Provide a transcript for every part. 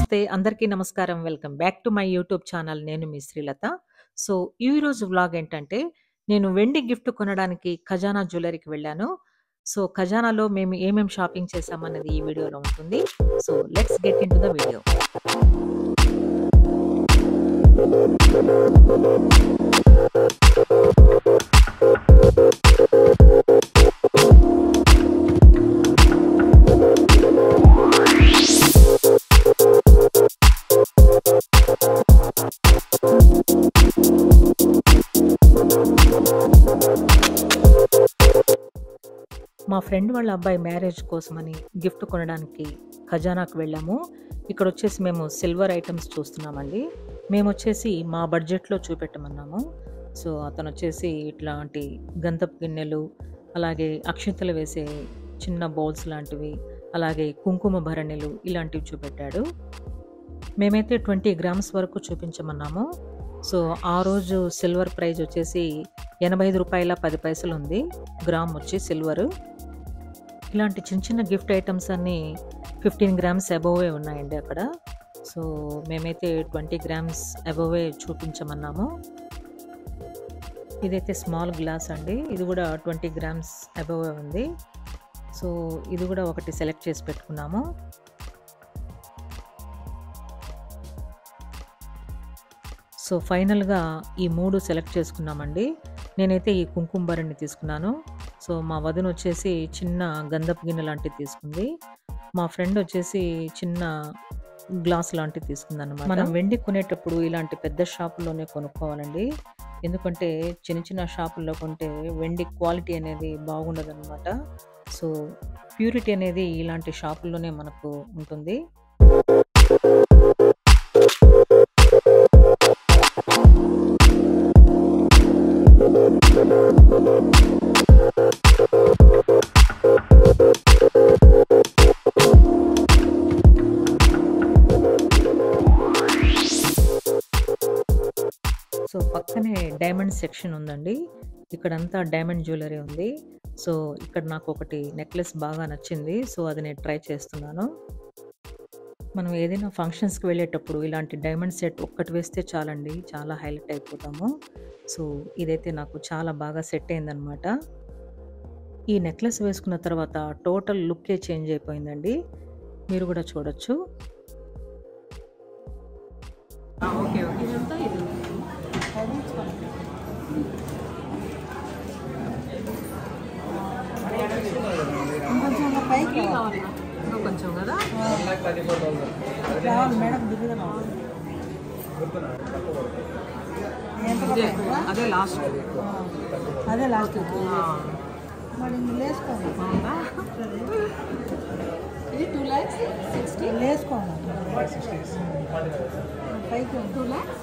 నమస్తే. అందరికీ నమస్కారం. Welcome back to my YouTube channel. నేను మీ శ్రీలత. సో, ఈరోజు వ్లాగ్ ఏంటంటే, నేను వెండి గిఫ్ట్ కొనడానికి ఖజానా జ్యువెల్లరీకి వెళ్ళాను. సో, ఖజానాలో మేము ఏమేం షాపింగ్ చేశామన్నది ఈ వీడియోలో ఉంటుంది. So, let's get into the video. మా ఫ్రెండ్ వాళ్ళ అబ్బాయి మ్యారేజ్ కోసమని గిఫ్ట్ కొనడానికి ఖజానాకు వెళ్ళాము. ఇక్కడొచ్చేసి మేము సిల్వర్ ఐటెమ్స్ చూస్తున్నామండి. మేమొచ్చేసి మా బడ్జెట్‌లో చూపెట్టమన్నాము. సో, అతనొచ్చేసి ఇట్లాంటి గంధపు గిన్నెలు, అలాగే అక్షింతలు వేసే చిన్న బౌల్స్ లాంటివి, అలాగే కుంకుమ భరణిలు ఇలాంటివి చూపెట్టాడు. మేమైతే 20 గ్రామ్స్ వరకు చూపించమన్నాము. సో, ఆ రోజు సిల్వర్ ప్రైజ్ వచ్చేసి రూ. 85.10 ఉంది. గ్రామ్ వచ్చి సిల్వరు. ఇలాంటి చిన్న చిన్న గిఫ్ట్ ఐటెమ్స్ అన్నీ 15 గ్రామ్స్ అబోవే ఉన్నాయండి అక్కడ. సో, మేమైతే 20 గ్రామ్స్ అబోవే చూపించమన్నాము. ఇదైతే స్మాల్ గ్లాస్ అండి. ఇది కూడా 20 గ్రామ్స్ అబోవే ఉంది. సో, ఇది కూడా ఒకటి సెలెక్ట్ చేసి పెట్టుకున్నాము. సో, ఫైనల్‌గా ఈ 3 సెలెక్ట్ చేసుకున్నామండి. నేనైతే ఈ కుంకుమ భరణి తీసుకున్నాను. సో, మా వదినొచ్చేసి చిన్న గంధపు గిన్నె లాంటిది తీసుకుంది. మా ఫ్రెండ్ వచ్చేసి చిన్న గ్లాస్ లాంటిది తీసుకుందనమాట. మనం వెండి కొనేటప్పుడు ఇలాంటి పెద్ద షాపుల్లోనే కొనుక్కోవాలండి. ఎందుకంటే చిన్న చిన్న షాపుల్లో కొంటే వెండి క్వాలిటీ అనేది బాగుండదనమాట. సో, ప్యూరిటీ అనేది ఇలాంటి షాపుల్లోనే మనకు ఉంటుంది. సో, పక్కనే డైమండ్ సెక్షన్ ఉందండి. ఇక్కడంతా డైమండ్ జ్యువెల్లరీ ఉంది. సో, ఇక్కడ నాకొకటి నెక్లెస్ బాగా నచ్చింది. సో, అది నేను ట్రై చేస్తున్నాను. మనం ఏదైనా ఫంక్షన్స్‌కి వెళ్ళేటప్పుడు ఇలాంటి డైమండ్ సెట్ ఒక్కటి వేస్తే చాలండి. చాలా హైలైట్ అయిపోతాము. సో, ఇదైతే నాకు చాలా బాగా సెట్ అయిందనమాట. ఈ నెక్లెస్ వేసుకున్న తర్వాత టోటల్ లుక్కే చేంజ్ అయిపోయిందండి. మీరు కూడా చూడొచ్చు. ఆ! ఓకే. ఓకే. ఇదంతా ఇది. ఇంకొంచెం ఇంకా పైకి ఇది రావాలి. కావాలా? ఇంకా కొంచెం కదా రావాలి మేడం దిగులు రావాలి ఎంత ఇదే పడుతుందా? అదే లాస్ట్ ఆ, అదే లాస్ట్ మరి ఇంక లేసుకోండి బాగుందా ఇది టూ ల్యాక్స్ సిక్స్టీ లేసుకోండి పైకి టూ ల్యాక్స్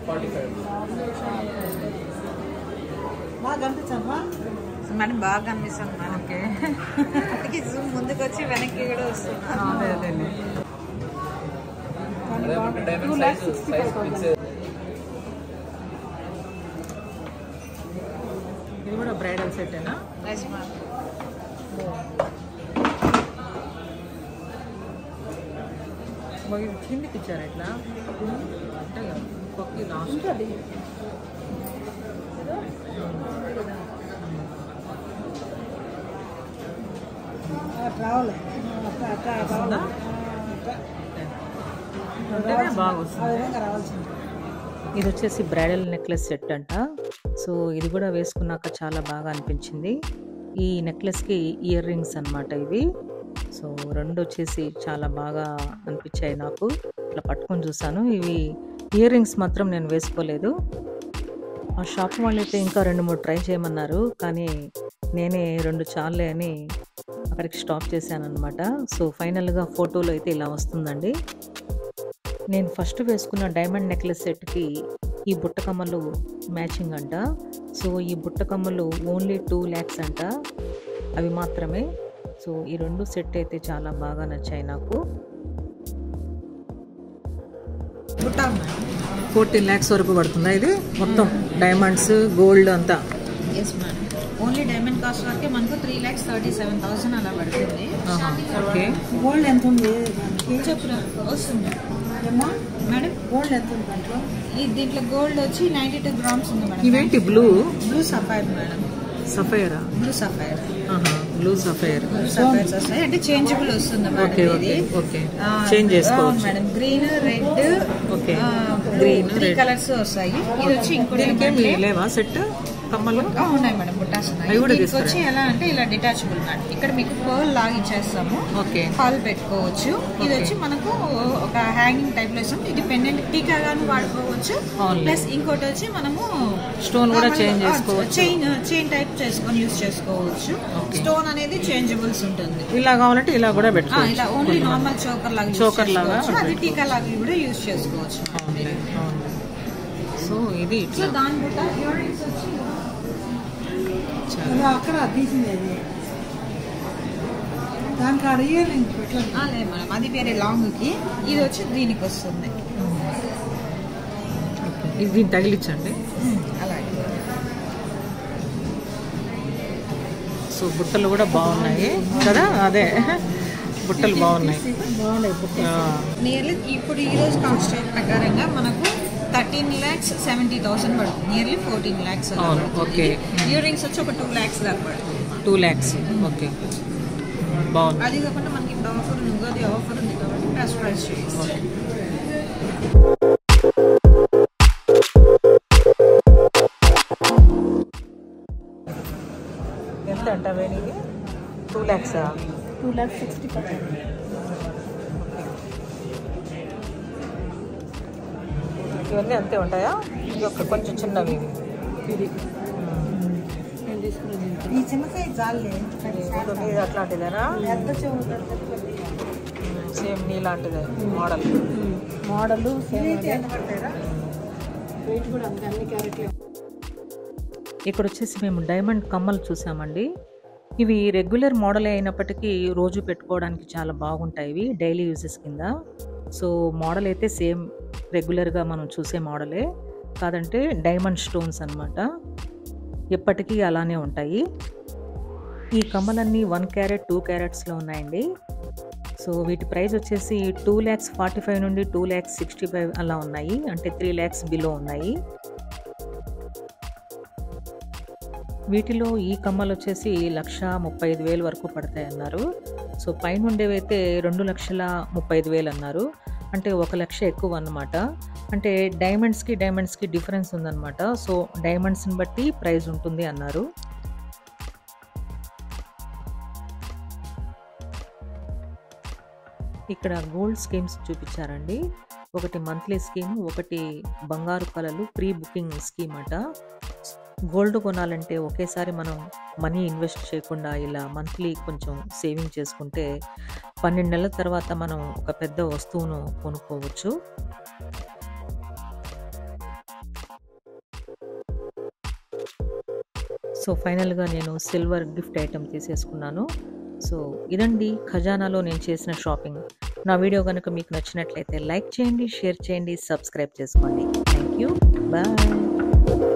బాగా కనిపించమ్మా మనం బాగా కనిపిస్తుంది మనం ఓకే అందుకే జూమ్ ముందుకు వచ్చి వెనక్కి కూడా వస్తుంది అదే అదే కానీ బాగా two lakhs sixty five thousand ఇది కూడా బ్రైడల్ సెట్టేనా నైస్ మ్యామ్ మరి ఇది కిందికి ఇచ్చారు ఎట్లా అంటే పక్కి లాస్ట్ ఉంటుంది అట్లా రావాలి అట్లా అట్లా వస్తుందా? రావాలి ఉంటేనే బాగా ఆ వస్తుంది విధంగా రావాల్సింది ఇది వచ్చేసి బ్రైడల్ నెక్లెస్ సెట్ అంట. సో, ఇది కూడా వేసుకున్నాక చాలా బాగా అనిపించింది. ఈ నెక్లెస్‌కి ఇయర్ రింగ్స్ అనమాట ఇవి. సో, రెండొచ్చేసి చాలా బాగా అనిపించాయి నాకు. ఇట్లా పట్టుకొని చూసాను. ఇవి ఇయర్ రింగ్స్ మాత్రం నేను వేసుకోలేదు. ఆ షాప్ వాళ్ళైతే ఇంకా 2, 3 ట్రై చేయమన్నారు. కానీ నేనే 2 చాలులే అని అక్కడికి స్టాప్ చేశాననమాట. సో, ఫైనల్‌గా ఫోటోలో అయితే ఇలా వస్తుందండి. నేను ఫస్ట్ వేసుకున్న డైమండ్ నెక్లెస్ సెట్‌కి ఈ బుట్ట కమ్మలు మ్యాచింగ్ అంట. సో, ఈ బుట్ట కమ్మలు ఓన్లీ 2 లాక్స్ అంట. అవి మాత్రమే. సో, ఈ 2 సెట్ అయితే చాలా బాగా నచ్చాయి నాకు. ఫోర్టీన్ ల్యాక్స్ వరకు పడుతుందా ఇది మొత్తం డైమండ్స్ గోల్డ్ అంతా yes ma'am only diamond cost వరకే మనకు three lakhs thirty seven thousand అలా పడుతుంది ఆహా, ఓకే గోల్డ్ ఎంత ఉంది దానికి చెప్పురా వస్తుంది ఏమ్మా మేడం గోల్డ్ ఎంత ఉంది దాంట్లో ఈ దీంట్లో గోల్డ్ వచ్చి నైంటీ టూ గ్రామ్స్ ఉంది మేడం ఇవేంటి బ్లూ బ్లూ సఫైర్ మేడం సఫైరా blue sapphire blue sapphire blue sapphires వస్తాయి అంటే చేంజబుల్ వస్తుంది ఓకే మేడం ఓకే ఇది ఓకే ఆ, చేంజ్ అవును చేసుకోవచ్చు మేడం green red okay. Green Green, three red. Colours వస్తాయి ఇది వచ్చి ఇంకోటి దీనికేమి ఏంటంటే- లేవా సెట్ కమ్మలు ఆ, ఉన్నాయి మేడం బుట్టాస్ ఉన్నాయి అవి కూడా దీనికి వచ్చి తీసుకురా. ఎలా అంటే ఇలా డిటాచబుల్ మేడం ఇక్కడ మీకు పర్ల్ లాగా ఇచ్చేస్తాము ఓకే హాల్ పెట్టుకోవచ్చు ఇది Okay. వచ్చి మనకు ఒక హ్యాంగింగ్ టైప్ లో ఇస్తాం ఇది పెండెంట్ టీకా గాను వాడుకోవచ్చు Only. ప్లస్ ఇంకోటి వచ్చి మనము Stone కూడా change చేసుకోవచ్చు. చైన్ చైన్ టైప్ చేసుకొని యూస్ చేసుకోవచ్చు Okay. స్టోన్ అనేది చేంజబుల్స్ ఉంటుంది ఇలా కావాలంటే ఇలా కూడా ఆ, పెట్టుకోవచ్చు ఇలా ఓన్లీ నార్మల్ చోకర్ లాగా use Choker లాగా చేసుకోవచ్చు. అది టీకా లాగా కూడా యూస్ చేసుకోవచ్చు అవునులే, అవునులే. సో ఇది సో ఇట్లా దాని బుట్ట ఇయరింగ్స్ వచ్చి చాలా. అదో అక్కడ తీసింది అది దానికి అడిగే నేను పెట్టలేదు ఆ, లేదు మేడం అది వేరే లాంగ్ కి ఇది వచ్చి దీనికి వస్తుంది ఇది దీన్ని తగిలించండి అలాగే సో బుట్టలు కూడా బాగున్నాయి కదా అదే బుట్టలు బాగున్నాయి బాగున్నాయి బుట్ట ఆ, నియర్లీ ఇప్పుడు ఈ రోజు కాస్ట్ రేట్ ప్రకారంగా మనకు థర్టీన్ ల్యాక్స్ సెవెంటీ థౌసండ్ పడుతుంది నియర్లీ ఫోర్టీన్ ల్యాక్స్ అవును, okay. ఇయర్ రింగ్స్ వచ్చి ఒక టూ ల్యాక్స్ దాకా పడుతుంది టూ ల్యాక్స్ ఓకే బాగుంది అది కాకుండా మనకి ఇప్పుడు ఆఫర్ ఉంది ఉగాది ఆఫర్ ఉంది కాబట్టి బెస్ట్ ప్రైస్ చేయాలి ఎంత అంట వేణిది టూ ల్యాక్సా టూ ల్యాక్స్ సిక్స్టీ పర్సెంట్ ఇవన్నీ అంతే ఉంటాయా ఇది ఒక కొంచెం చిన్నవి ఇవి. ఇది నేను తీసుకున్నది ఇంత. ఈ చిన్నకాయ జాలే ఇది ఇది అట్లాంటిదేనా పెద్ద చెవు సేమ్ నీలాంటిదే మోడల్ మోడల్ సేమ్ వెయిట్ కూడా అంతే అన్ని క్యారెట్లు ఇక్కడ వచ్చేసి మేము డైమండ్ కమ్మలు చూసామండి ఇవి రెగ్యులర్ మోడల్ అయినప్పటికీ రోజు పెట్టుకోవడానికి చాలా బాగుంటాయి ఇవి డైలీ యూజెస్ కింద సో మోడల్ అయితే సేమ్ రెగ్యులర్గా మనం చూసే మోడలే కాదంటే డైమండ్ స్టోన్స్ అన్నమాట ఎప్పటికీ అలానే ఉంటాయి ఈ కమ్మలన్నీ వన్ క్యారెట్ టూ క్యారెట్స్లో ఉన్నాయండి సో వీటి ప్రైస్ వచ్చేసి టూ ల్యాక్స్ ఫార్టీ ఫైవ్ నుండి టూ ల్యాక్స్ సిక్స్టీ ఫైవ్ అలా ఉన్నాయి అంటే త్రీ ల్యాక్స్ బిలో ఉన్నాయి వీటిలో ఈ కమ్మలు వచ్చేసి లక్ష ముప్పై ఐదు వేలు వరకు పడతాయి అన్నారు సో పైన ఉండేవైతే రెండు లక్షల ముప్పై ఐదు వేలు అన్నారు అంటే ఒక లక్ష ఎక్కువ అన్నమాట అంటే డైమండ్స్కి డైమండ్స్కి డిఫరెన్స్ ఉందన్నమాట సో డైమండ్స్ని బట్టి ప్రైస్ ఉంటుంది అన్నారు ఇక్కడ గోల్డ్ స్కీమ్స్ చూపించారండి ఒకటి మంత్లీ స్కీమ్ ఒకటి బంగారు కలలు ప్రీ బుకింగ్ స్కీమ్ అట గోల్డ్ కొనాలంటే ఒకేసారి మనం మనీ ఇన్వెస్ట్ చేయకుండా ఇలా మంత్లీ కొంచెం సేవింగ్ చేసుకుంటే పన్నెండు నెలల తర్వాత మనం ఒక పెద్ద వస్తువును కొనుక్కోవచ్చు సో ఫైనల్గా నేను సిల్వర్ గిఫ్ట్ ఐటెం తీసేసుకున్నాను సో ఇదండి ఖజానాలో నేను చేసిన షాపింగ్ నా వీడియో కనుక మీకు నచ్చినట్లయితే లైక్ చేయండి షేర్ చేయండి సబ్స్క్రైబ్ చేసుకోండి థ్యాంక్ యూ బాయ్